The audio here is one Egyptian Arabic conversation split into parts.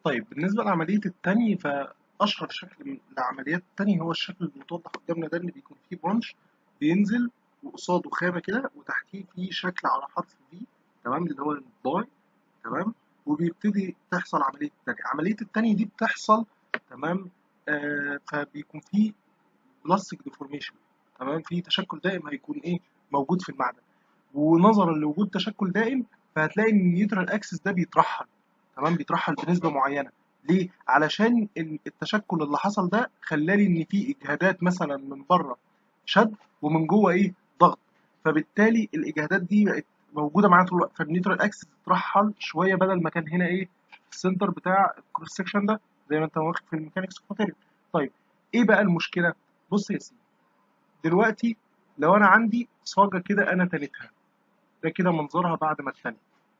طيب بالنسبة لعملية التاني فأشهر شكل من العمليات التاني هو الشكل المتوضح قدامنا ده اللي بيكون فيه برانش بينزل وقصاده خامة كده وتحتيه فيه شكل على حرف في تمام اللي هو الباي تمام وبيبتدي تحصل عملية التاني عملية التاني دي بتحصل تمام آه فبيكون فيه بلاستيك ديفورميشن تمام في تشكل دائم هيكون ايه موجود في المعدن ونظرا لوجود تشكل دائم فهتلاقي ان النيوترال اكسس ده بيترحل تمام بيترحل بنسبه معينه ليه علشان ال- التشكل اللي حصل ده خلالي ان في اجهادات مثلا من بره شد ومن جوه ايه ضغط فبالتالي الاجهادات دي بقت موجوده معايا طول الوقت فالنيوترال اكسس اترحل شويه بدل ما كان هنا ايه في السنتر بتاع الكروس سكشن ده زي ما انت واخد في الميكانكس ماتيريال طيب ايه بقى المشكله بص يا سيدي دلوقتي لو انا عندي صاجه كده انا تنتها ده كده منظرها بعد ما اتنت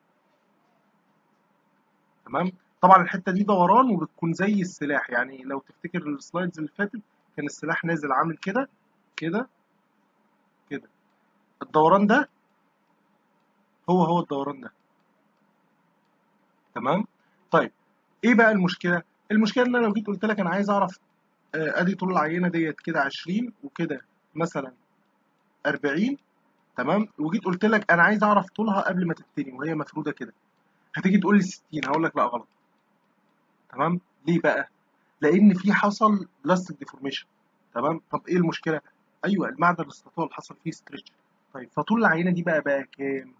تمام طبعا الحته دي دوران وبتكون زي السلاح يعني لو تفتكر السلايدز اللي فاتت كان السلاح نازل عامل كده كده كده الدوران ده هو هو الدوران ده تمام طيب ايه بقى المشكله المشكله ان انا لو جيت قلت لك انا عايز اعرف آه، ادي طول العينه ديت كده 20 وكده مثلا 40 تمام وجيت قلت لك انا عايز اعرف طولها قبل ما تتني وهي مفروده كده هتيجي تقول لي 60 هقول لك لا غلط تمام ليه بقى لان في حصل بلاستيك ديفورميشن تمام طب ايه المشكله ايوه المعدن الاستطال حصل فيه ستريتش طيب فطول العينه دي بقى بقى كام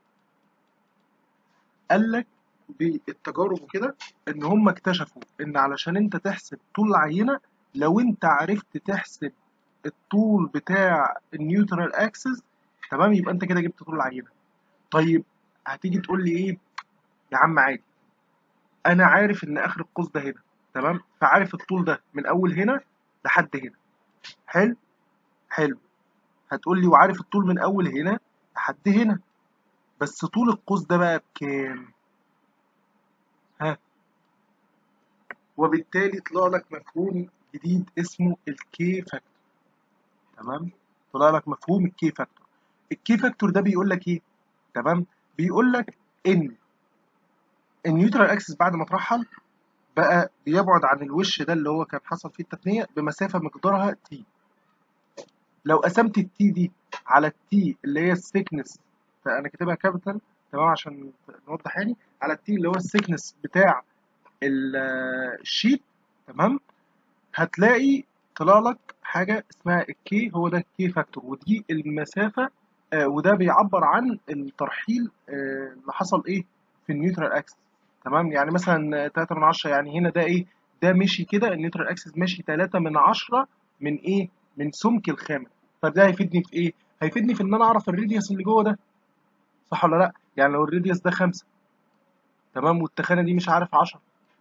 قال لك بالتجارب وكده ان هم اكتشفوا ان علشان انت تحسب طول العينه لو انت عرفت تحسب الطول بتاع النيوترال اكسس تمام يبقى انت كده جبت طول العينه طيب هتيجي تقول لي ايه يا عم عادي انا عارف ان اخر القوس ده هنا تمام فعارف الطول ده من اول هنا لحد هنا حلو حلو هتقول لي وعارف الطول من اول هنا لحد هنا بس طول القوس ده بقى بكام ها وبالتالي طلع لك مفهوم جديد اسمه الكي فاكتور تمام طلع لك مفهوم الكي فاكتور الكي فاكتور ده بيقول لك ايه تمام بيقول لك ان النيوترال اكسس بعد ما اترحل بقى بيبعد عن الوش ده اللي هو كان حصل فيه التثنيه بمسافه مقدارها تي لو قسمت التي دي على التي اللي هي السيكنس فانا كاتبها كابيتال تمام عشان نوضح يعني على التي اللي هو السيكنس بتاع ال- الشيت تمام هتلاقي طلع لك حاجه اسمها الكي هو ده الكي فاكتور ودي المسافه آه وده بيعبر عن الترحيل آه اللي حصل ايه في النيوترال اكسس تمام يعني مثلا 3 من 10 يعني هنا ده ايه ده مشي كده النيوترال اكسس ماشي 3 من 10 من ايه من سمك الخامه فده هيفيدني في ايه هيفيدني في ان انا اعرف الراديوس اللي جوه ده صح ولا لا يعني لو الراديوس ده 5 تمام والتخانه دي مش عارف 10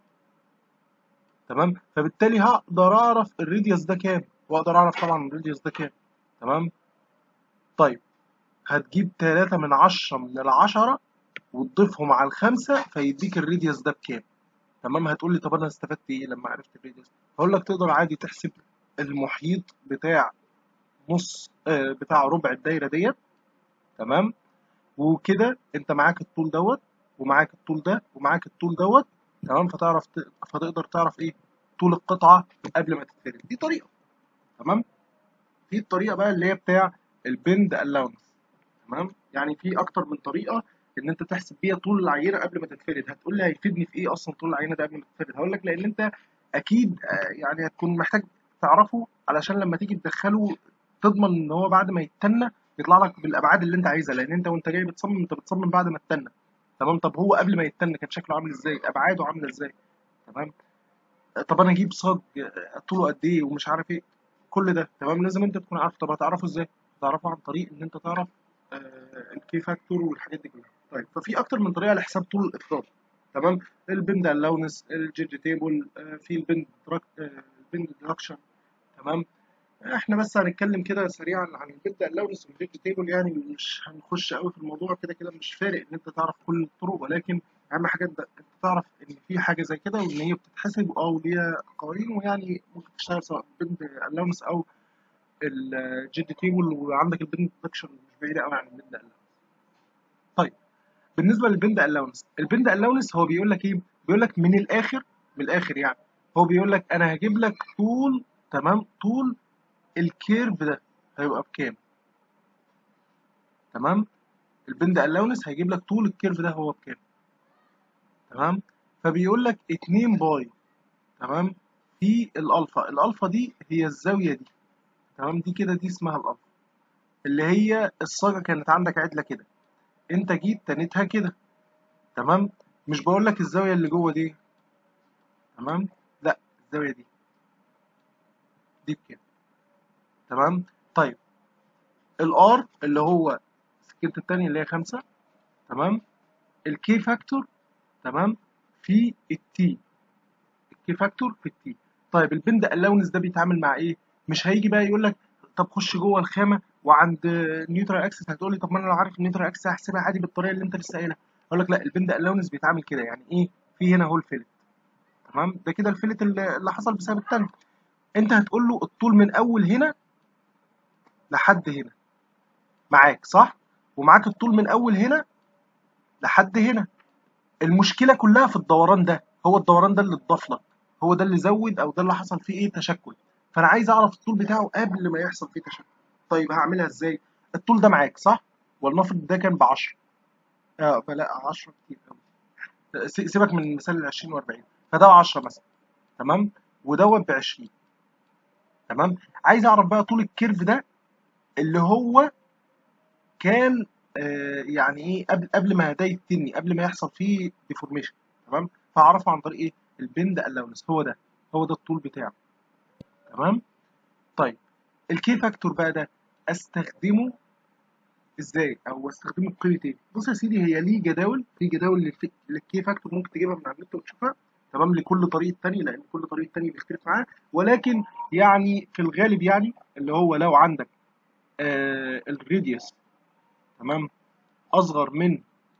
تمام فبالتالي هقدر اعرف الراديوس ده كام واقدر اعرف طبعا الراديوس ده كام تمام طيب هتجيب 3 من 10 من العشرة وتضيفهم على الخمسة فيديك الراديوس ده بكام تمام هتقول لي طب انا استفدت ايه لما عرفت الراديوس هقول لك تقدر عادي تحسب المحيط بتاع نص آه بتاع ربع الدايره ديت تمام وكده انت معاك الطول دوت ومعاك الطول ده ومعاك الطول دوت تمام فتعرف ت... فتقدر تعرف ايه طول القطعه قبل ما تتفرد دي طريقه تمام في الطريقه بقى اللي هي بتاع البند الاونس تمام يعني في اكتر من طريقه ان انت تحسب بيها طول العينه قبل ما تتفرد هتقول لي هيفيدني في ايه اصلا طول العينه ده قبل ما تتفرد هقول لك لان انت اكيد آه، يعني هتكون محتاج تعرفه علشان لما تيجي تدخله تضمن ان هو بعد ما يتنى يطلع لك بالابعاد اللي انت عايزها لان انت وانت جاي بتصمم انت بتصمم بعد ما اتنى تمام طب هو قبل ما يتنى كان شكله عامل ازاي ابعاده عامله ازاي تمام طب انا اجيب صاج آه، طوله قد ايه ومش عارف ايه كل ده تمام لازم انت تكون عارف طب هتعرفه ازاي تعرفه عن طريق ان انت تعرف الكي فاكتور والحاجات دي كلها طيب ففي اكتر من طريقه لحساب طول الافراد تمام البند الاونس الجيج تيبل آه، في البند تراك- آه، البند ديدكشن تمام احنا بس هنتكلم كده سريعا عن البند الاونس والجيج تيبل يعني مش هنخش قوي في الموضوع كده كده مش فارق ان انت تعرف كل الطرق ولكن اهم حاجه انت انت تعرف ان في حاجه زي كده وان هي بتتحسب او ليها قوانين ويعني ممكن تشتغل سواء بند الاونس او الجيد تيبل وعندك البند ديدكشن مش بعيده قوي عن البند الاونس طيب بالنسبه للبند الاونس البند الاونس هو بيقول لك ايه بيقول لك من الاخر من الاخر يعني هو بيقول لك انا هجيب لك طول تمام طول الكيرف ده هيبقى بكام تمام البند الاونس هيجيب لك طول الكيرف ده هو بكام تمام فبيقول لك 2 باي تمام في الالفا الالفا دي هي الزاويه دي تمام دي كده دي اسمها الالفا اللي هي الصاجه كانت عندك عدله كده انت جيت تنيتها كده تمام مش بقول لك الزاويه اللي جوه دي تمام لا الزاويه دي دي بكام تمام طيب الار اللي هو السكيلت التانية اللي هي خمسة تمام الكي فاكتور تمام في التي الكي فاكتور في التي طيب البند الاونس ده بيتعامل مع ايه مش هيجي بقى يقول لك طب خش جوه الخامه وعند نيوترال اكسس هتقول لي طب ما انا لو عارف النيوترال اكسس هحسبها عادي بالطريقه اللي انت لسه قايلها اقول لك لا البند الاونس بيتعامل كده يعني ايه في هنا هو الفلت تمام ده كده الفلت اللي اللي حصل بسبب التانك انت هتقول له الطول من اول هنا لحد هنا معاك صح ومعاك الطول من اول هنا لحد هنا المشكله كلها في الدوران ده هو الدوران ده اللي اتضاف لك هو ده اللي زود او ده اللي حصل فيه ايه تشكل فانا عايز اعرف الطول بتاعه قبل ما يحصل فيه تشكل طيب هعملها ازاي الطول ده معاك صح ولنفرض ده كان ب 10 اه فلا 10 كتير قوي سيبك من مثال ال 20 و40 فده 10 مثلا تمام ودوت ب 20 تمام عايز اعرف بقى طول الكيرف ده اللي هو كان آه يعني ايه قبل قبل ما ده يتني قبل ما يحصل فيه ديفورميشن تمام فاعرفه عن طريق ايه البند الاونس هو ده هو ده الطول بتاعه تمام طيب الكي فاكتور بقى ده استخدمه ازاي او استخدمه بقيمه ايه بص يا سيدي هي ليه جداول في جداول للكي فاكتور ممكن تجيبها من على النت وتشوفها تمام لكل طريق تاني لان كل طريق تاني بيختلف معاه ولكن يعني في الغالب يعني اللي هو لو عندك آه الراديوس تمام اصغر من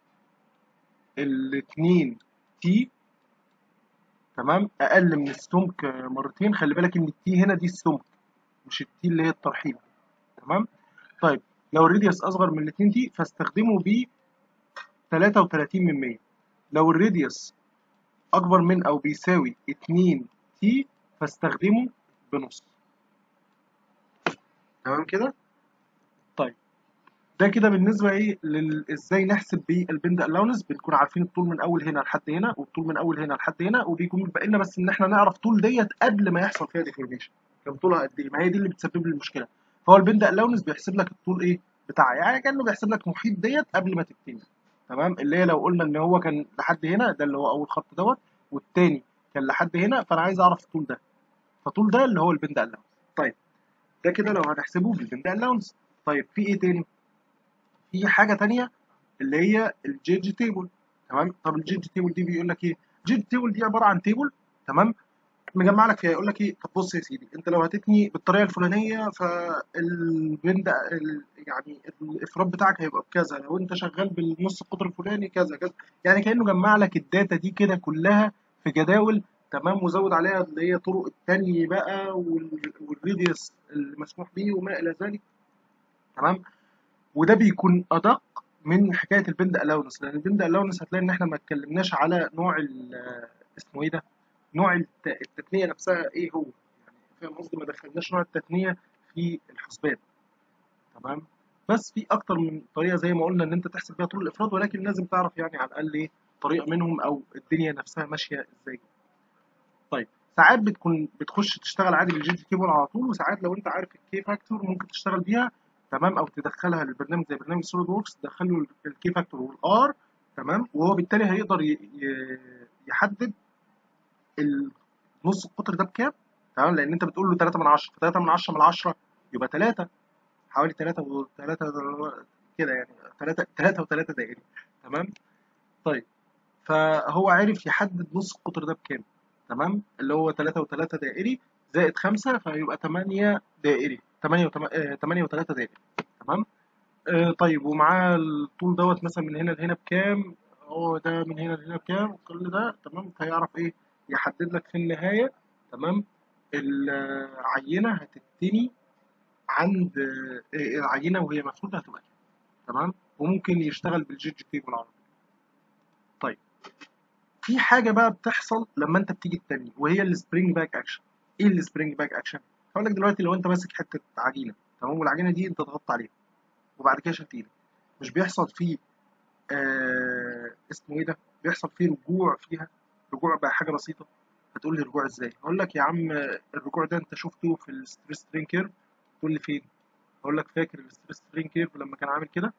الاتنين تي تمام اقل من السمك مرتين خلي بالك ان التي هنا دي السمك مش التي اللي هي الترحيل تمام طيب لو الراديوس اصغر من الاتنين تي فاستخدمه ب 33 من 100 لو الراديوس اكبر من او بيساوي 2 تي فاستخدمه بنص تمام كده طيب ده كده بالنسبه ايه لل... ازاي نحسب بيه البند الاونس بنكون عارفين الطول من اول هنا لحد هنا والطول من اول هنا لحد هنا وبيكون باقي لنا بس ان احنا نعرف طول ديت قبل ما يحصل فيها ديفورميشن كان طولها قد ايه ما هي دي اللي بتسبب لي المشكله فهو البند الاونس بيحسب لك الطول ايه بتاعها يعني كانه بيحسب لك محيط ديت قبل ما تبتدي تمام اللي هي لو قلنا ان هو كان لحد هنا ده اللي هو اول خط دوت والتاني كان لحد هنا فانا عايز اعرف الطول ده فطول ده اللي هو البند الاونس طيب ده كده لو هنحسبه بالبند الاونس طيب في ايه تاني في حاجه تانية اللي هي الجيج تيبل تمام طب الجيج تيبل دي بيقول لك ايه الجيج تيبل دي عباره عن تيبل تمام مجمع لك فيها يقول لك ايه طب بص يا سيدي انت لو هتتني بالطريقه الفلانيه فالبند يعني الافراد بتاعك هيبقى بكذا لو انت شغال بالنص القطر الفلاني كذا كذا يعني كانه جمع لك الداتا دي كده كلها في جداول تمام وزود عليها اللي هي طرق التاني بقى والريديوس المسموح بيه وما الى ذلك تمام وده بيكون ادق من حكايه البند الاونس لان البند الاونس هتلاقي ان احنا ما اتكلمناش على نوع اسمه ايه ده نوع التثنيه نفسها ايه هو يعني فاهم قصدي ما دخلناش نوع التثنيه في الحسبان تمام بس في اكتر من طريقه زي ما قلنا ان انت تحسب بيها طول الافراد ولكن لازم تعرف يعني على الاقل ايه طريقه منهم او الدنيا نفسها ماشيه ازاي طيب ساعات بتكون بتخش تشتغل عادي بالجي تي كيبل على طول وساعات لو انت عارف الكي فاكتور ممكن تشتغل بيها تمام او تدخلها للبرنامج زي برنامج سوليد ووركس تدخل له الكي فاكتور والار تمام وهو بالتالي هيقدر يحدد نص القطر ده بكام تمام لان انت بتقول له 3 من 10 3 من 10 من 10 يبقى 3 حوالي 3 و3 كده يعني 3 3 و3 دائري تمام طيب فهو عرف يحدد نص القطر ده بكام تمام اللي هو 3 و3 دائري زائد 5 فيبقى 8 دائري 8 و 8 و3 دائري تمام آه طيب ومعاه الطول دوت مثلا من هنا لهنا بكام هو ده من هنا لهنا بكام كل ده تمام فيعرف ايه يحدد لك في النهاية تمام العينة هتتني عند العينة وهي مفروضة هتبقى كده تمام وممكن يشتغل بالجيج تيبل على طول طيب في حاجه بقى بتحصل لما انت بتيجي تتني وهي السبرينج باك اكشن ايه السبرينج باك اكشن هقول لك دلوقتي لو انت ماسك حته عجينه تمام والعجينه دي انت ضغطت عليها وبعد كده شلت ايدك مش بيحصل فيه آه اسمه ايه ده بيحصل فيه رجوع فيها رجوع بقى حاجه بسيطه هتقول لي رجوع ازاي هقول لك يا عم الرجوع ده انت شفته في الستريس سترين كيرف تقول لي فين هقول لك فاكر الستريس سترين كيرف لما كان عامل كده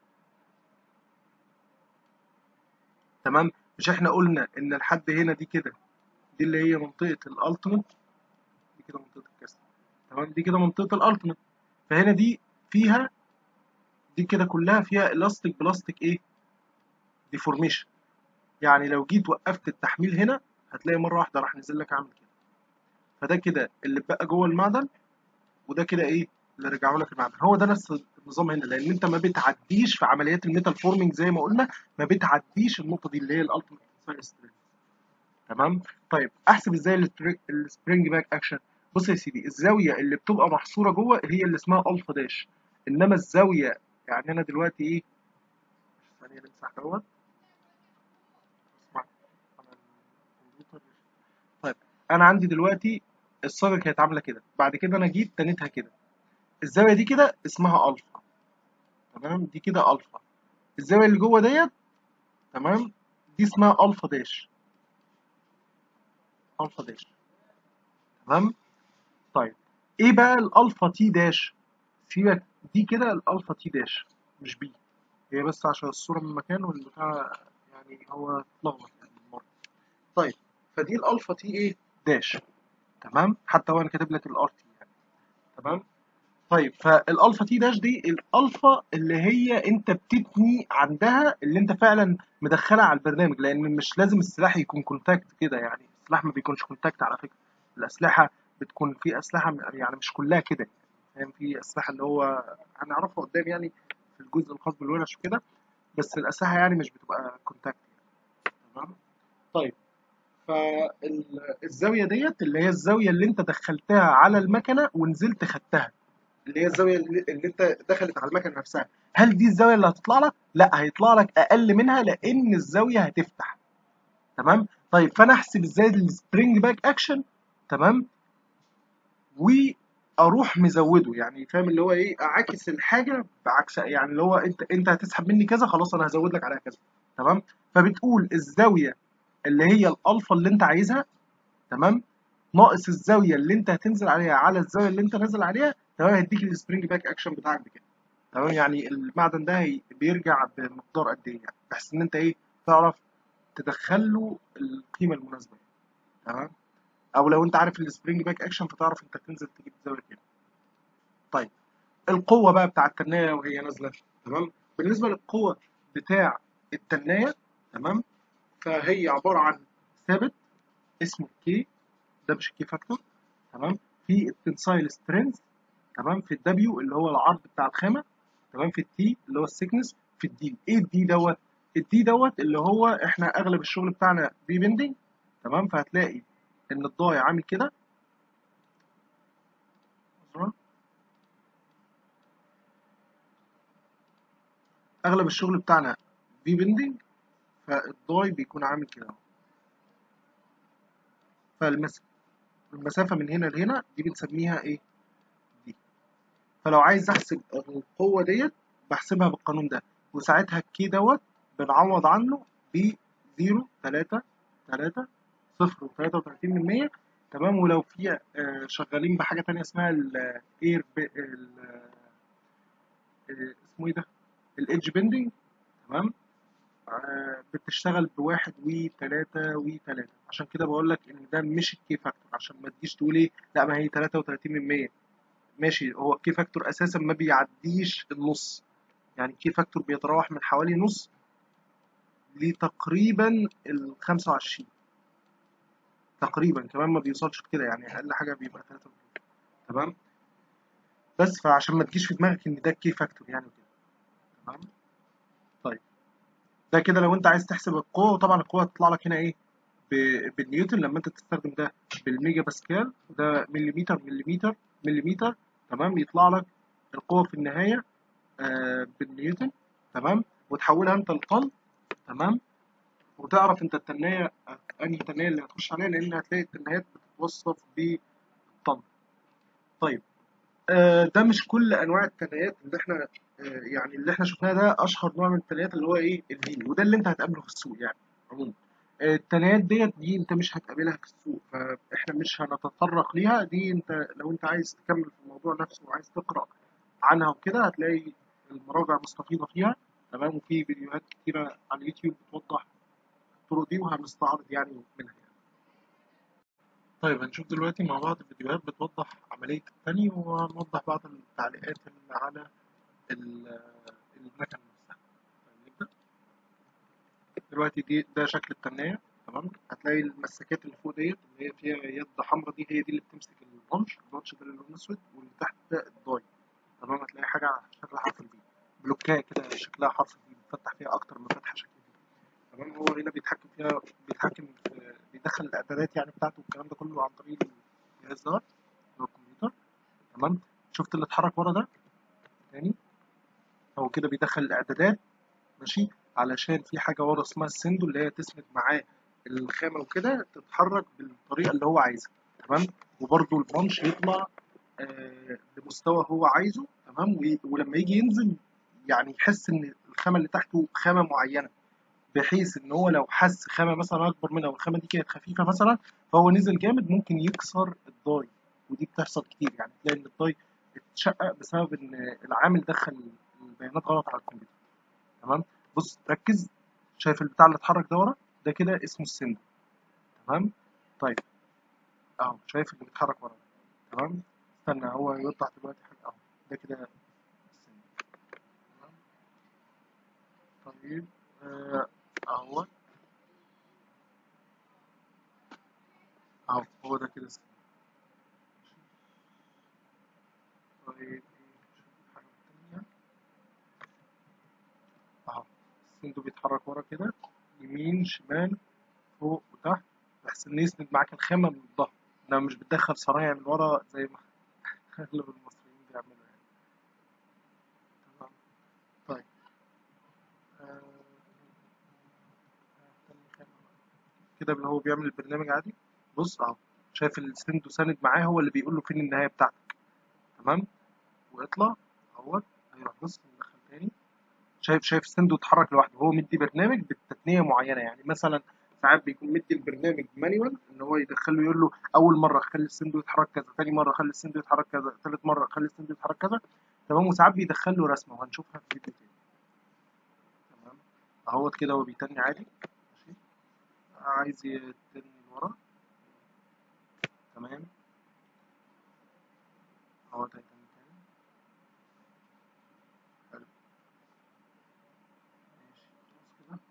تمام مش احنا قلنا ان الحد هنا دي كده دي اللي هي منطقه الالتيميت دي كده منطقه الكسر تمام دي كده منطقه الالتيميت فهنا دي فيها دي كده كلها فيها الاستيك بلاستيك ايه ديفورميشن يعني لو جيت وقفت التحميل هنا هتلاقي مره واحده راح نزل لك عامل كده فده كده اللي بقى جوه المعدن وده كده ايه اللي رجعوا لك المعدن هو ده نفس النظام هنا لان انت ما بتعديش في عمليات الميتال فورمينج زي ما قلنا ما بتعديش النقطه دي اللي هي الالتيميت ستريس تمام طيب احسب ازاي السبرينج باك اكشن بص يا سيدي الزاويه اللي بتبقى محصوره جوه هي اللي اسمها الفا داش انما الزاويه يعني انا دلوقتي ايه ثانيه نمسح دوت طيب انا عندي دلوقتي الصاجه كانت عامله كده بعد كده انا جيت تنيتها كده الزاويه دي كده اسمها الفا تمام دي كده الفا الزاويه اللي جوه ديت تمام دي اسمها الفا داش الفا داش تمام طيب ايه بقى الالفا تي داش سيبك دي كده الالفا تي داش مش بي هي بس عشان الصوره من مكان والبتاع يعني هو اتلخبط يعني المره طيب فدي الالفا تي ايه داش تمام حتى هو انا كاتب لك الار تي يعني تمام طيب فالالفا تي داش دي الالفا اللي هي انت بتبني عندها اللي انت فعلا مدخلها على البرنامج لان مش لازم السلاح يكون كونتاكت كده يعني السلاح ما بيكونش كونتاكت على فكره الاسلحه بتكون في اسلحه يعني مش كلها كده فاهم في اسلحه اللي هو هنعرفها قدام يعني في الجزء الخاص بالورش وكده بس الاسلحه يعني مش بتبقى كونتاكت تمام طيب فالزاويه ديت اللي هي الزاويه اللي انت دخلتها على المكنه ونزلت خدتها اللي هي الزاويه اللي انت دخلت على المكنه نفسها هل دي الزاويه اللي هتطلع لك لا هيطلع لك اقل منها لان الزاويه هتفتح تمام طيب فانا احسب ازاي السبرينج باك اكشن تمام واروح مزوده يعني فاهم اللي هو ايه اعاكس الحاجه بعكس يعني اللي هو انت انت هتسحب مني كذا خلاص انا هزود لك عليها كذا تمام فبتقول الزاويه اللي هي الالفا اللي انت عايزها تمام ناقص الزاويه اللي انت هتنزل عليها على الزاويه اللي انت نازل عليها تمام هيديك السبرينج باك اكشن بتاعك بكده تمام يعني المعدن ده هي بيرجع بمقدار قد ايه يعني بحيث ان انت ايه تعرف تدخل له القيمه المناسبه تمام او لو انت عارف السبرينج باك اكشن فتعرف انت تنزل تجيب زاويه كده طيب القوه بقى بتاع التنايه وهي نازله تمام بالنسبه للقوه بتاع التنايه تمام فهي عباره عن ثابت اسمه كي ده مش كي فاكتور تمام في التنسايل سترينث تمام في الدبليو اللي هو العرض بتاع الخامه تمام في التي اللي هو السيكنس في الدي ايه الدي دوت الدي دوت اللي هو احنا اغلب الشغل بتاعنا بي بندنج تمام فهتلاقي ان الضايع عامل كده اغلب الشغل بتاعنا في بندنج فالضاي بيكون عامل كده فالمسافة من هنا لهنا دي بنسميها ايه دي فلو عايز احسب القوة ديت بحسبها بالقانون ده وساعتها الكي دوت بنعوض عنه ب 0 3 3 صفر وتلاتة وتلاتين من مية تمام ولو في شغالين بحاجة تانية اسمها الاير اسمه ايه ده الايدج بيندنج تمام بتشتغل بواحد وتلاتة وتلاتة عشان كده بقول لك ان ده مش الكي فاكتور عشان ما تجيش تقول ايه لا ما هي تلاتة وتلاتين من مية ماشي هو الكي فاكتور اساسا ما بيعديش النص يعني الكي فاكتور بيتراوح من حوالي نص لتقريبا ال 25 تقريبا كمان ما بيوصلش كده يعني اقل حاجه بيبقى 3 تمام بس فعشان ما تجيش في دماغك ان ده كي فاكتور يعني كده تمام طيب ده كده لو انت عايز تحسب القوه وطبعا القوه هتطلع لك هنا ايه بالنيوتن لما انت تستخدم ده بالميجا باسكال وده مليمتر مليمتر مليمتر تمام يطلع لك القوه في النهايه آه بالنيوتن تمام وتحولها انت لطن تمام وتعرف انت التنايه انهي تنايه اللي هتخش عليها لان هتلاقي التنايات بتتوصف بالطن طيب آه ده مش كل انواع التنايات اللي احنا آه يعني اللي احنا شفناه ده اشهر نوع من التنايات اللي هو ايه الفي وده اللي انت هتقابله في السوق يعني عموما آه التنايات ديت دي انت مش هتقابلها في السوق فاحنا مش هنتطرق ليها دي انت لو انت عايز تكمل في الموضوع نفسه وعايز تقرا عنها وكده هتلاقي المراجع مستفيضه فيها تمام وفي فيديوهات كتيره على اليوتيوب بتوضح الطرق دي وهنستعرض يعني منها يعني. طيب هنشوف دلوقتي مع بعض فيديوهات بتوضح عملية التاني وهنوضح بعض التعليقات اللي على ال- المكنة نفسها طيب نبدأ دلوقتي دي ده شكل التناية تمام هتلاقي المسكات اللي فوق ديت اللي هي فيها يد حمراء دي هي دي اللي بتمسك البنش البنش ده اللي لونه اسود واللي تحت ده الضاي تمام هتلاقي حاجة شكلها حرف البي بلوكاية كده شكلها حرف البي بتفتح فيها أكتر من فتحة شكل البي تمام هو هنا بيتحكم فيها بيتحكم في بيدخل الاعدادات يعني بتاعته والكلام ده كله عن طريق الجهاز ده اللي هو الكمبيوتر تمام شفت اللي اتحرك ورا ده تاني هو كده بيدخل الاعدادات ماشي علشان في حاجه ورا اسمها السندو اللي هي تسند معاه الخامه وكده تتحرك بالطريقه اللي هو عايزها تمام وبرده البانش يطلع آه لمستوى هو عايزه تمام وي- ولما يجي ينزل يعني يحس ان الخامه اللي تحته خامه معينه بحيث ان هو لو حس خامه مثلا اكبر منها والخامه دي كانت خفيفه مثلا فهو نزل جامد ممكن يكسر الضاي ودي بتحصل كتير يعني تلاقي ان الضاي اتشقق بسبب ان العامل دخل البيانات غلط على الكمبيوتر تمام بص ركز شايف البتاع اللي اتحرك ده ورا ده كده اسمه السند تمام طيب اهو شايف اللي بيتحرك ورا ده تمام استنى هو يوضح دلوقتي حاجه اهو ده كده السند تمام طيب آه، اهو اهو هو ده كده السند طيب ايه نشوف الحاجه التانيه اهو السندو بيتحرك ورا كده يمين شمال فوق وتحت بحيث انه يسند معاك الخامة من الظهر انما مش بتدخل سرايا من ورا زي ما اغلب المصريين بيعملوا يعني تمام طيب آه، استنى خامة بقى. كده اللي هو بيعمل البرنامج عادي بص اهو شايف السندو ساند معاه هو اللي بيقول له فين النهاية بتاعتك تمام واطلع اهوت هيروح بص ندخل تاني شايف شايف السندو اتحرك لوحده هو مدي برنامج بالتثنيه معينه يعني مثلا ساعات بيكون مدي البرنامج مانيوال ان هو يدخله يقول له اول مره خلي السندو يتحرك كذا ثاني مره خلي السندو يتحرك كذا ثالث مره خلي السندو يتحرك كذا تمام وساعات بيدخل له رسمه وهنشوفها في فيديو تاني تمام اهوت كده هو بيتني عادي ماشي عايز يتني لورا تمام اهوت هيتني تاني حلو ماشي خلاص كده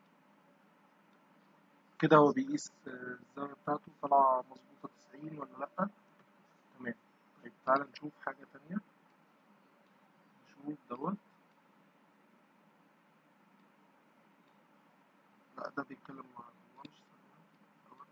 كده هو بيقيس آه، الزاوية بتاعته طالعة مظبوطة تسعين ولا لأ تمام طيب تعالى نشوف حاجة تانية نشوف دوت لأ ده بيتكلم مع اللانش دوت.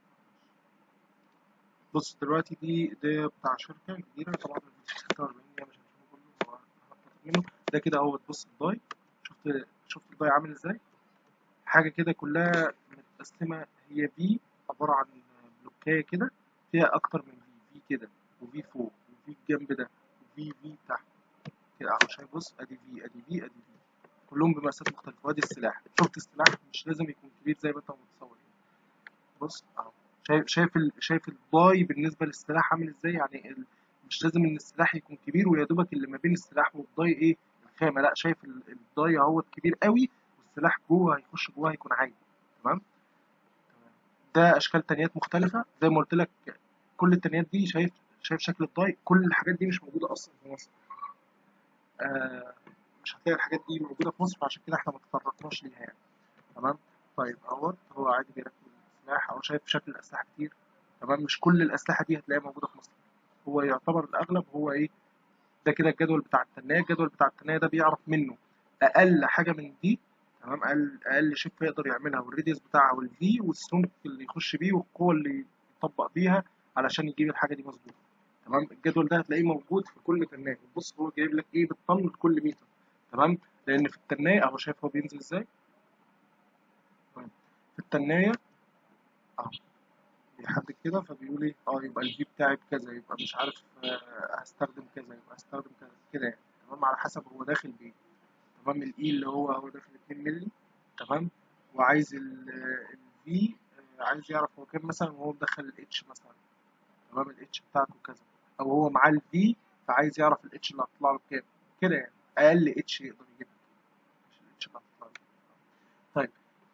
بص دلوقتي دي ده بتاع شركة كبيرة طبعا الفيديو 46 يعني مش هنشوفه كله هو هخطط منه ده كده هو تبص الضاي شفت شفت الضاي عامل ازاي حاجة كده كلها متقسمة هي في عبارة عن بلوكاية كده فيها أكتر من في في كده وفي فوق وفي الجنب ده وفي في تحت كده أهو شايف بص أدي في أدي في أدي في كلهم بمقاسات مختلفة وأدي السلاح شفت السلاح مش لازم يكون كبير زي ما أنت متصور يعني بص أهو شايف شايف ال... شايف الضاي بالنسبة للسلاح عامل إزاي يعني ال... مش لازم إن السلاح يكون كبير ويا دوبك اللي ما بين السلاح والضاي إيه الخامة لا شايف ال- الضاي اهوت كبير قوي والسلاح جوه هيخش جوه هيكون عادي تمام تمام ده اشكال تانيات مختلفه زي ما قلت لك كل التانيات دي شايف شايف شكل الضاي كل الحاجات دي مش موجوده اصلا في مصر آه مش هتلاقي الحاجات دي موجوده في مصر عشان كده احنا ما تطرقناش ليها يعني تمام طيب اهوت هو عادي بيركب السلاح او شايف شكل الاسلحه كتير تمام مش كل الاسلحه دي هتلاقيها موجوده في مصر هو يعتبر الاغلب هو ايه ده كده الجدول بتاع التناية الجدول بتاع التناية ده بيعرف منه اقل حاجه من دي تمام اقل اقل شيب يقدر يعملها والريديوس بتاعها والفي والسمك اللي يخش بيه والقوه اللي يطبق بيها علشان يجيب الحاجه دي مظبوطه تمام الجدول ده هتلاقيه موجود في كل تناية بص هو جايب لك ايه بالطن لكل متر تمام لان في التناية اهو شايف هو بينزل ازاي تمام. في التناية اهو بيحدد كده فبيقول ايه اه يبقى الفي بتاعي بكذا يبقى مش عارف آه، هستخدم كذا يبقى هستخدم كذا كده يعني تمام على حسب هو داخل بايه تمام الاي اللي هو هو داخل 2 مللي تمام وعايز الفي عايز يعرف هو كام مثلا وهو مدخل الاتش مثلا تمام الاتش بتاعته كذا او هو معاه الفي فعايز يعرف الاتش اللي هتطلع له بكام كده يعني اقل اتش يقدر يجيبها مش الاتش اللي هتطلع له طيب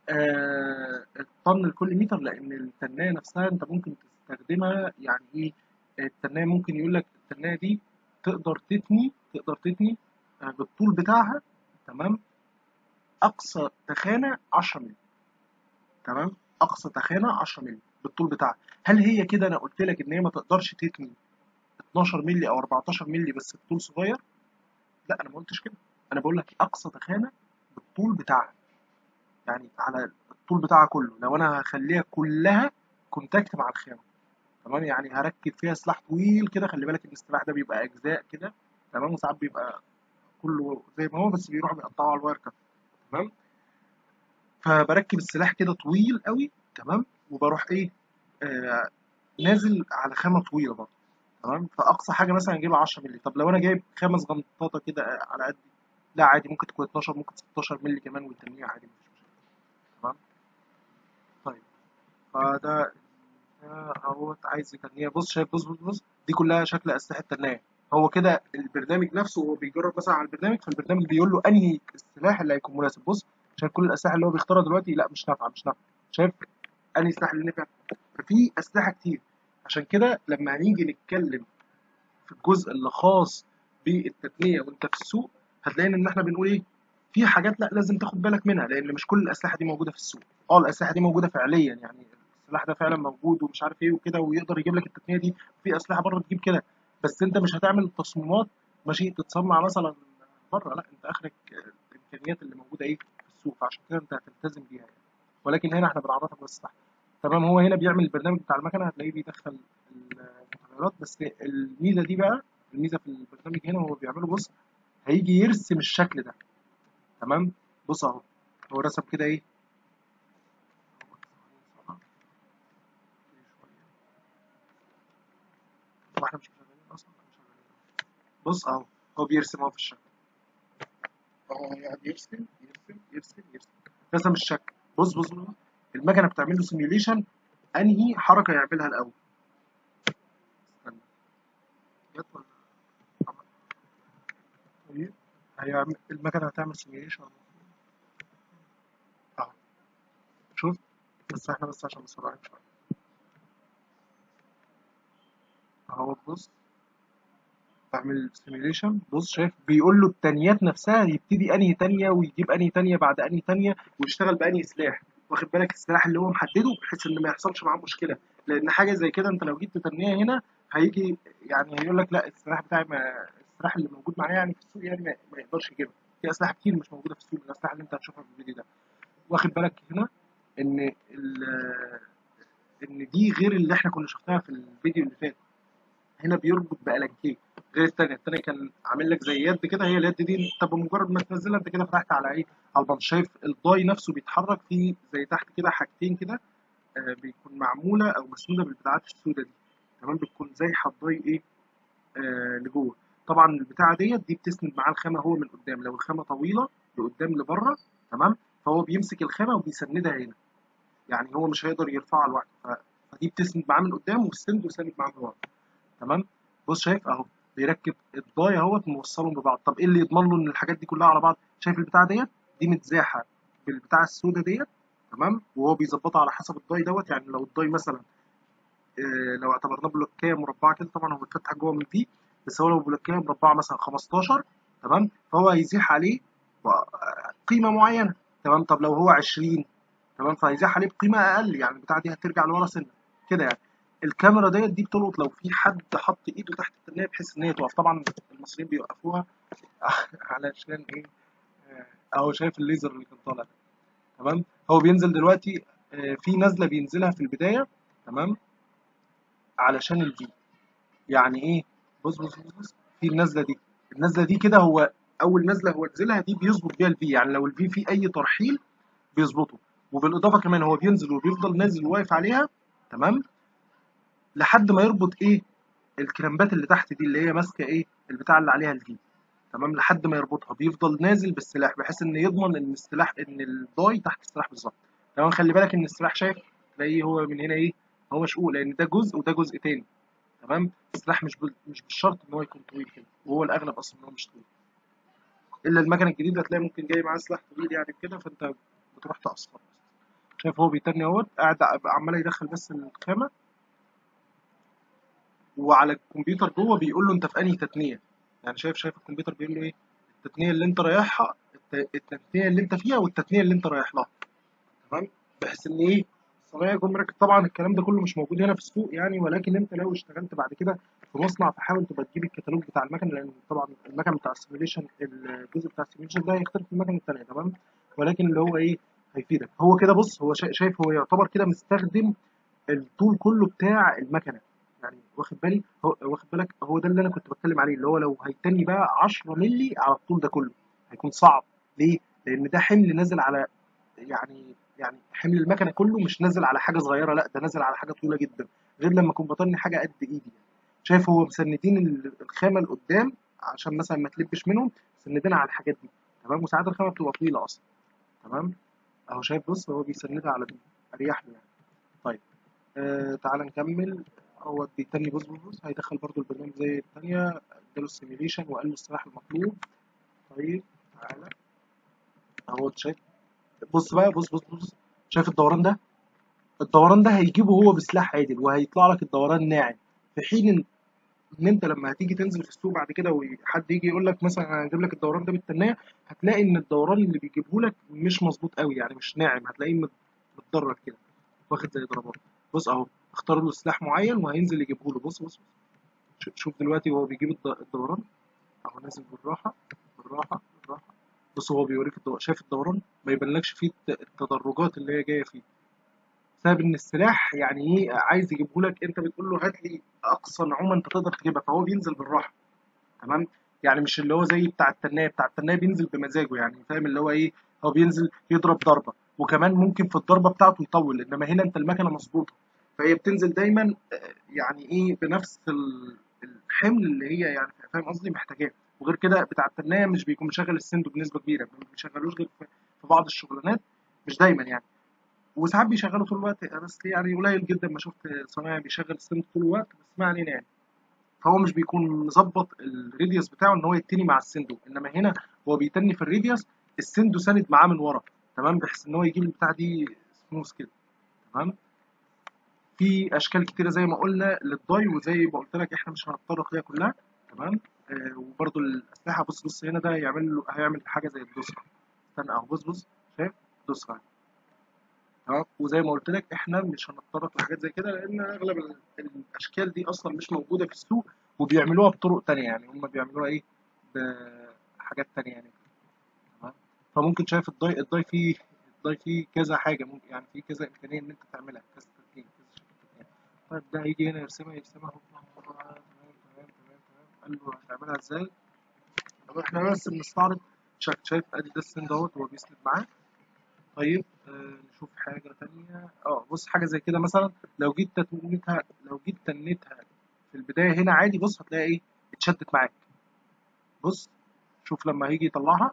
آه الطن لكل متر لان التنايه نفسها انت ممكن تستخدمها يعني ايه التنايه ممكن يقول لك التنايه دي تقدر تتني تقدر تتني آه بالطول بتاعها تمام اقصى تخانه 10 مللي تمام اقصى تخانه 10 مللي بالطول بتاعها هل هي كده انا قلت لك ان هي ما تقدرش تتني 12 مللي او 14 مللي بس الطول صغير لا انا ما قلتش كده انا بقول لك اقصى تخانه بالطول بتاعها يعني على الطول بتاعها كله لو انا هخليها كلها كونتاكت مع الخامه تمام يعني هركب فيها سلاح طويل كده خلي بالك ان السلاح ده بيبقى اجزاء كده تمام وساعات بيبقى كله زي ما هو بس بيروح بيقطعه على الواير كات تمام فبركب السلاح كده طويل قوي تمام وبروح ايه آه نازل على خامه طويله برضه تمام فاقصى حاجه مثلا اجيبها 10 مللي طب لو انا جايب خمس غنطاطه كده على قد لا عادي ممكن تكون 12 ممكن 16 مللي كمان والتنمية عادي مش مشكله تمام طيب فده ده اهوت عايز يتنيه بص شايف بص بص بص دي كلها شكل اسلحه تنايه هو كده البرنامج نفسه هو بيجرب مثلا على البرنامج فالبرنامج بيقول له انهي السلاح اللي هيكون مناسب بص شايف كل الاسلحه اللي هو بيختارها دلوقتي لا مش نافعه مش نافعه شايف انهي سلاح اللي نافع ففي اسلحه كتير عشان كده لما هنيجي نتكلم في الجزء اللي خاص بالتقنيه وانت في السوق هتلاقي ان احنا بنقول ايه في حاجات لا لازم تاخد بالك منها لان مش كل الاسلحه دي موجوده في السوق اه الاسلحه دي موجوده فعليا يعني السلاح ده فعلا موجود ومش عارف ايه وكده ويقدر يجيب لك التقنيه دي في اسلحه بره تجيب كده بس انت مش هتعمل التصميمات ماشي تتصنع مثلا بره لا انت اخرك الامكانيات اللي موجوده ايه في السوق فعشان كده انت هتلتزم بيها يعني ولكن هنا احنا بنعرفك بس صح تمام هو هنا بيعمل البرنامج بتاع المكنه هتلاقيه بيدخل المتغيرات بس الميزه دي بقى الميزه في البرنامج هنا هو بيعمله بص هيجي يرسم الشكل ده تمام بص اهو هو رسم كده ايه طب احنا مش شغالين اصلا مش شغالين بص اهو هو بيرسم اهو في الشكل اهو قاعد يرسم يرسم يرسم يرسم رسم الشكل بص بص بص المكنه بتعمل له سيميوليشن انهي حركه يعملها الاول استنى جت ولا طيب هيعمل المكنه هتعمل سيميوليشن اهو شوف بس احنا بس عشان مسرعين شويه اهو بص بعمل سيميوليشن بص شايف بيقول له التانيات نفسها يبتدي انهي تانية ويجيب انهي تانية بعد انهي تانية ويشتغل بانهي سلاح واخد بالك السلاح اللي هو محدده بحيث ان ما يحصلش معاه مشكله لان حاجه زي كده انت لو جيت تتنيها هنا هيجي يعني هيقول لك لا السلاح بتاعي ما السلاح اللي موجود معايا يعني في السوق يعني ما, ما يقدرش يجيبها في اسلحه كتير مش موجوده في السوق الاسلحه اللي انت هتشوفها في الفيديو ده واخد بالك هنا ان ان دي غير اللي احنا كنا شفناها في الفيديو اللي فات هنا بيربط بألانكيه غير التانية التانية كان عامل لك زي يد كده هي اليد دي انت بمجرد ما تنزلها انت كده فتحت على ايه على البنش شايف الضاي نفسه بيتحرك في زي تحت كده حاجتين كده آه بيكون معمولة او مسنودة بالبتاعات السوداء دي تمام بتكون زي الضاي ايه آه لجوه طبعا البتاعة ديت دي بتسند معاه الخامة هو من قدام لو الخامة طويلة لقدام لبره تمام فهو بيمسك الخامة وبيسندها هنا يعني هو مش هيقدر يرفعها لوحده فدي بتسند معاه من قدام والسند وساند معاه من ورا تمام بص شايف اهو بيركب الضاي اهوت موصلهم ببعض طب ايه اللي يضمن له ان الحاجات دي كلها على بعض شايف البتاع ديت دي متزاحه بالبتاع السوداء ديت تمام وهو بيظبطها على حسب الضاي دوت يعني لو الضاي مثلا إيه لو اعتبرناه بلوكيه مربعه كده طبعا هو بيتفتح جوه من دي بس هو لو بلوكيه مربعه مثلا 15 تمام فهو هيزيح عليه قيمه معينه تمام طب لو هو 20 تمام فهيزيح عليه بقيمه اقل يعني البتاعه دي هترجع لورا سنه كده يعني الكاميرا ديت دي بتلقط لو في حد حط ايده تحت التنية بحيث ان هي تقف طبعا المصريين بيوقفوها علشان ايه اهو شايف الليزر اللي كان طالع تمام هو بينزل دلوقتي في نزله بينزلها في البدايه تمام علشان الفي يعني ايه بص بص بص, بص. في النزله دي النزله دي كده هو اول نزله هو نزلها دي بيظبط بيها الفي يعني لو الفي فيه اي ترحيل بيظبطه وبالاضافه كمان هو بينزل وبيفضل نازل وواقف عليها تمام لحد ما يربط ايه الكرامبات اللي تحت دي اللي هي ماسكه ايه البتاع اللي عليها الفي تمام لحد ما يربطها بيفضل نازل بالسلاح بحيث ان يضمن ان السلاح ان الضاي تحت السلاح بالظبط تمام خلي بالك ان السلاح شايف تلاقيه هو من هنا ايه هو مشقوق لان ده جزء وده جزء تاني تمام السلاح مش بال... مش بالشرط ان هو يكون طويل كده وهو الاغلب اصلا ان هو مش طويل الا المكنه الجديده هتلاقي ممكن جاي معاه سلاح طويل يعني كده فانت بتروح تقصر شايف هو بيتني اهوت قاعد عمال يدخل بس الخامه وعلى الكمبيوتر جوه بيقول له انت في انهي تتنيه يعني شايف شايف الكمبيوتر بيقول له ايه التتنيه اللي انت رايحها الت- التتنيه اللي انت فيها والتتنيه اللي انت رايح لها تمام بحيث ان ايه صنايعي يكون مركز طبعا الكلام ده كله مش موجود هنا في السوق يعني ولكن انت لو اشتغلت بعد كده في مصنع فحاول تبقى تجيب الكتالوج بتاع المكن لان طبعا المكن بتاع السيميوليشن الجزء بتاع السيميوليشن ده هيختلف من المكن الثانيه تمام ولكن اللي هو ايه هيفيدك هو كده بص هو شا- شايف هو يعتبر كده مستخدم الطول كله بتاع المكنه يعني واخد بالي هو واخد بالك هو ده اللي انا كنت بتكلم عليه اللي هو لو هيتني بقى 10 مللي على الطول ده كله هيكون صعب ليه؟ لان ده حمل نازل على يعني يعني حمل المكنه كله مش نازل على حاجه صغيره لا ده نازل على حاجه طويله جدا غير لما اكون بطني حاجه قد ايدي يعني. شايف هو مسندين ال- الخامه لقدام عشان مثلا ما تلبش منهم مسندينها على الحاجات دي تمام وساعات الخامه بتبقى طويله اصلا تمام اهو شايف بص هو بيسندها على دي اريح له يعني طيب آه تعال نكمل هو بيتني بص بص بص هيدخل برضو البرنامج زي الثانيه اداله السيميليشن وقال له السلاح المطلوب طيب تعالى اهو شايف بص بقى بص بص بص شايف الدوران ده الدوران ده هيجيبه هو بسلاح عادل وهيطلع لك الدوران ناعم في حين ان إن انت لما هتيجي تنزل في السوق بعد كده وحد يجي يقول لك مثلا انا هجيب لك الدوران ده بالتنايه هتلاقي ان الدوران اللي بيجيبه لك مش مظبوط قوي يعني مش ناعم هتلاقيه مت- متدرج كده واخد زي ضربات بص اهو اختار له سلاح معين وهينزل يجيبه له بص بص ش- شوف دلوقتي وهو بيجيب الد- الدوران اهو نازل بالراحه بالراحه بالراحه بص هو بيوريك الدوران شايف الدوران ما يبانلكش فيه الت- التدرجات اللي هي جايه فيه بسبب ان السلاح يعني ايه عايز يجيبه لك انت بتقول له هات لي اقصى نعومه انت تقدر تجيبها فهو بينزل بالراحه تمام يعني مش اللي هو زي بتاع التنايه بتاع التنايه بينزل بمزاجه يعني فاهم اللي هو ايه هو بينزل يضرب ضربه وكمان ممكن في الضربه بتاعته يطول انما هنا انت المكنه مظبوطه فهي بتنزل دايما آه، يعني ايه بنفس ال- الحمل اللي هي يعني فاهم قصدي محتاجاه وغير كده بتاع التنايه مش بيكون مشغل السندو بنسبه كبيره ما بيشغلوش غير في في بعض الشغلانات مش دايما يعني وساعات بيشغلوا طول الوقت بس يعني قليل جدا ما شفت صنايعي بيشغل السند طول الوقت بس ما علينا يعني فهو مش بيكون مظبط الريديوس بتاعه ان هو يتني مع السندو انما هنا هو بيتني في الريديوس السندو ساند معاه من ورا تمام بحيث ان هو يجيب البتاع دي سموث كده تمام في اشكال كتيره زي ما قلنا للضاي وزي ما قلت لك احنا مش هنتطرق ليها كلها تمام آه وبرده الاسلحه بص بص هنا ده هيعمل له هيعمل حاجه زي الدوسره استنى اهو بص بص شايف دوسره تمام وزي ما قلت لك احنا مش هنتطرق لحاجات زي كده لان اغلب ال- الاشكال دي اصلا مش موجوده في السوق وبيعملوها بطرق تانية يعني هم بيعملوها ايه بحاجات تانية يعني تمام فممكن شايف الضاي الضاي فيه الضاي فيه كذا حاجه ممكن يعني فيه كذا امكانيه ان انت تعملها كذا تسجيل كذا شكل تسجيل. طيب ده هيجي هنا يرسمها يرسمها هوب تمام تمام تمام تمام قال له هتعملها ازاي طب احنا بس بنستعرض شايف شايف ادي ده السن دوت هو بيسند معاه طيب آه نشوف حاجة تانية اه بص حاجة زي كده مثلا لو جيت تنيتها لو جيت تنيتها في البداية هنا عادي بص هتلاقي ايه اتشدت معاك بص شوف لما هيجي يطلعها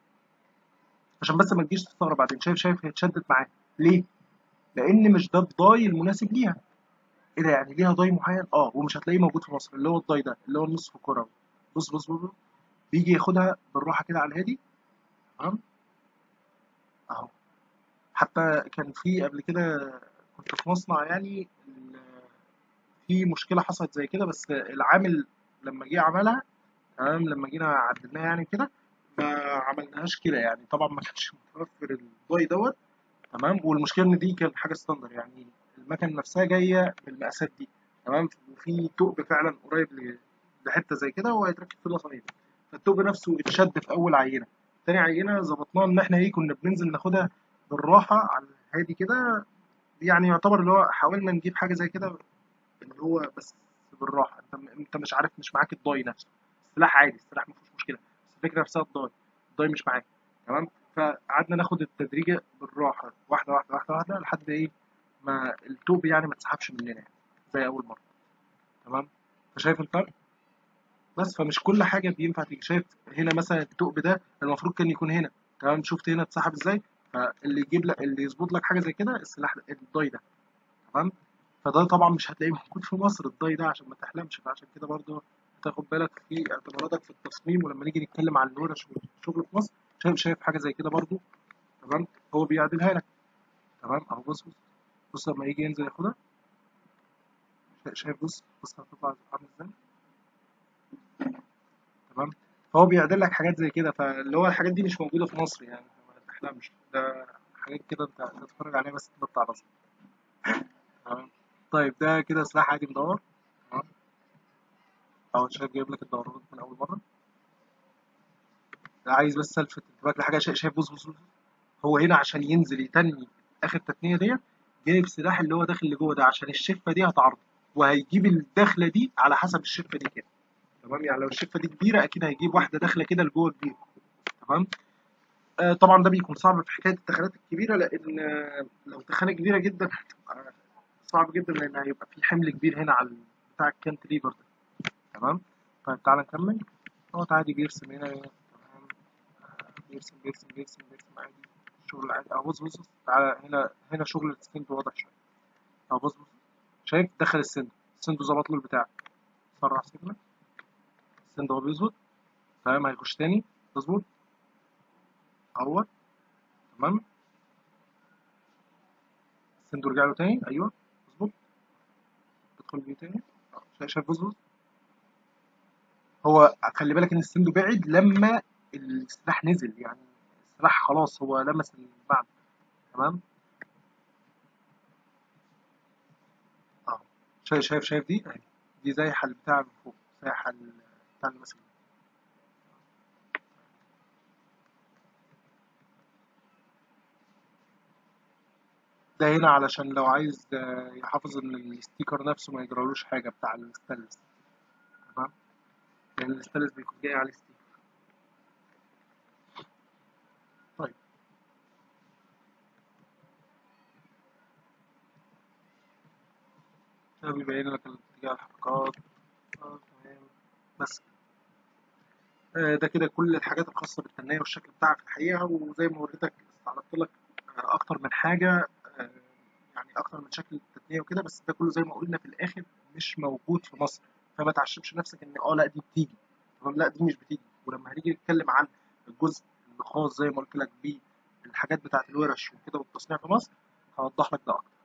عشان بس ما تجيش تستغرب بعدين شايف شايف هي اتشدت معاك ليه؟ لأن مش ده الضاي المناسب ليها ايه ده يعني ليها ضاي معين اه ومش هتلاقيه موجود في مصر اللي هو الضاي ده اللي هو النصف كروي بص بص بص بص. بيجي ياخدها بالراحة كده على الهادي تمام اهو حتى كان في قبل كده كنت في مصنع يعني ال- في مشكلة حصلت زي كده بس العامل لما جه عملها تمام لما جينا عدلناها يعني كده ما عملناهاش كده يعني طبعا ما كانش متوفر الضاي دوت تمام والمشكلة ان دي كانت حاجة ستاندر يعني المكنة نفسها جاية بالمقاسات دي تمام وفي ثقب فعلا قريب ل- لحتة زي كده وهيتركب فيه الصينية فالثقب نفسه اتشد في أول عينة تاني عينة ظبطناها إن إحنا إيه كنا بننزل ناخدها بالراحة على الهادي كده يعني يعتبر اللي هو حاولنا نجيب حاجة زي كده اللي هو بس بالراحة أنت أنت مش عارف مش معاك الضاي نفسه السلاح عادي السلاح مفيهوش مشكلة بس الفكرة نفسها الضاي الضاي مش معاك تمام فقعدنا ناخد التدريجة بالراحة واحدة واحدة واحدة واحدة لحد إيه ما التوب يعني ما تسحبش مننا يعني زي أول مرة تمام فشايف الفرق بس فمش كل حاجه بينفع تيجي شايف هنا مثلا الثقب ده المفروض كان يكون هنا تمام شفت هنا اتسحب ازاي فاللي يجيب لك اللي يظبط لك حاجه زي كده السلاح ده الضاي ده تمام فده طبعا مش هتلاقيه موجود في مصر الضاي ده عشان ما تحلمش فعشان كده برضو تاخد بالك في اعتباراتك في التصميم ولما نيجي نتكلم عن الورش والشغل في مصر شايف شايف حاجه زي كده برضو تمام هو بيعدلها لك تمام اهو بص بص بص لما يجي ينزل ياخدها شا- شايف بص بص هتطلع عامل ازاي تمام فهو بيعدل لك حاجات زي كده فاللي هو الحاجات دي مش موجوده في مصر يعني ما تحلمش ده حاجات كده انت تتفرج عليها بس تنط على راسك تمام طيب ده كده سلاح عادي مدور تمام اهو شايف جايب لك الدورات من اول مره ده عايز بس الفت انتباهك لحاجه شا- شايف بص بص بص. هو هنا عشان ينزل يتني اخر تتنيه ديت جايب سلاح اللي هو داخل لجوه ده عشان الشفه دي هتعرضه وهيجيب الدخله دي على حسب الشفه دي كده تمام يعني لو الشفه دي كبيره اكيد هيجيب واحده داخله كده لجوه كبيره تمام آه طبعا ده بيكون صعب في حكايه التخانات الكبيره لان آه لو تخانه كبيره جدا هتبقى صعب جدا لان هيبقى في حمل كبير هنا على بتاع الكانتليفر ده تمام طيب تعالى نكمل هو عادي بيرسم هنا تمام آه، بيرسم بيرسم بيرسم بيرسم عادي شغل عادي اهو بص بص بص. تعالى هنا هنا شغل السند واضح شويه اهو بص بص شايف دخل السند السند ظبط له البتاع سرع سيبنا السند هو بيظبط تمام هيخش تاني تظبط اهو تمام السند رجع له تاني ايوه اظبط ادخل بيه تاني أهو، شايف شايف بص بص هو خلي بالك ان السند بعد لما السلاح نزل يعني السلاح خلاص هو لمس المعنى تمام اهو شايف شايف شايف دي اهي دي زي حل بتاع من فوق زي حل بتاع المسك ده هنا علشان لو عايز آه، يحافظ ان الستيكر نفسه ما يجرالوش حاجه بتاع الستانلس تمام لان الستانلس بيكون جاي عليه ستيكر طيب ده بيبين لك اتجاه الحركات آه، تمام بس آه، ده كده كل الحاجات الخاصة بالتنمية والشكل بتاعها في الحقيقة وزي ما وريتك استعرضت لك آه، أكتر من حاجة آه، يعني أكتر من شكل التنمية وكده بس ده كله زي ما قلنا في الآخر مش موجود في مصر فما تعشمش نفسك إن أه لا دي بتيجي تمام لا دي مش بتيجي ولما هنيجي نتكلم عن الجزء اللي خاص زي ما قلت لك بالحاجات بتاعة الورش وكده والتصنيع في مصر هوضح لك ده أكتر